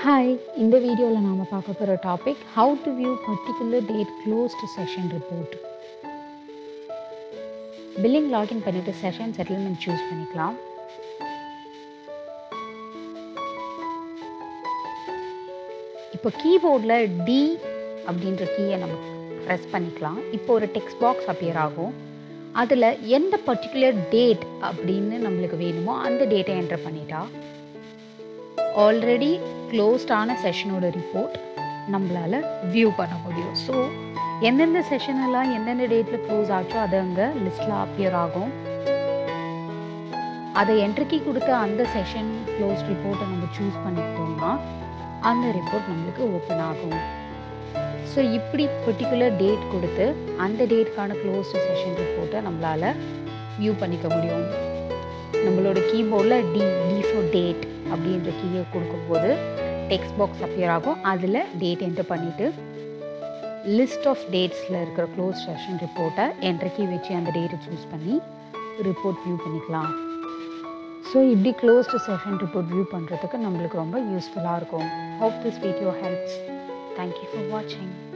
hi இந்த வீடியோவில் நாம் பார்க்க போகிற topic how to view particular date closed session report billing login பண்ணிவிட்டு செஷன் செட்டில்மெண்ட் சூஸ் பண்ணிக்கலாம் இப்போ கீபோர்டில் டி அப்படின்ற கீயை நம்ம ப்ரெஸ் பண்ணிக்கலாம் இப்போ ஒரு டெக்ஸ்ட் பாக்ஸ் அப்பியர் ஆகும் அதில் எந்த பர்டிகுலர் டேட் அப்படின்னு நம்மளுக்கு வேணுமோ அந்த டேட்டை என்டர் பண்ணிட்டா ஆல்ரெடி க்ளோஸ்டான செஷனோட ரிப்போர்ட் நம்மளால் வியூ பண்ண முடியும் ஸோ எந்தெந்த செஷன் எல்லாம் எந்தெந்த டேட்டில் க்ளோஸ் ஆச்சோ அது அங்கே லிஸ்ட்டில் அப்பியர் ஆகும் அதை என்ட்ரிக்கு கொடுத்த அந்த செஷன் க்ளோஸ் ரிப்போர்ட்டை நம்ம சூஸ் பண்ணிக்கிட்டோம்னா அந்த ரிப்போர்ட் நம்மளுக்கு ஓப்பன் ஆகும் ஸோ இப்படி பர்டிகுலர் டேட் கொடுத்து அந்த டேட்க்கான க்ளோஸ்டு செஷன் ரிப்போர்ட்டை நம்மளால் வியூ பண்ணிக்க முடியும் நம்மளோட கீபோர்டில் டி டி ஃபார் டேட் அப்படின்ற கீயை கொடுக்கும்போது டெக்ஸ்ட் பாக்ஸ் அப்பியர் ஆகும் அதில் டேட் என்டர் பண்ணிவிட்டு லிஸ்ட் ஆஃப் டேட்ஸில் இருக்கிற க்ளோஸ் செஷன் ரிப்போர்ட்டை என்ட்ரு கீ வச்சு அந்த டேட்டை சூஸ் பண்ணி ரிப்போர்ட் வியூ பண்ணிக்கலாம் ஸோ இப்படி க்ளோஸ்டு செஷன் ரிப்போர்ட் வியூ பண்ணுறதுக்கு நம்மளுக்கு ரொம்ப யூஸ்ஃபுல்லாக இருக்கும் hope this video helps thank you for வாட்சிங்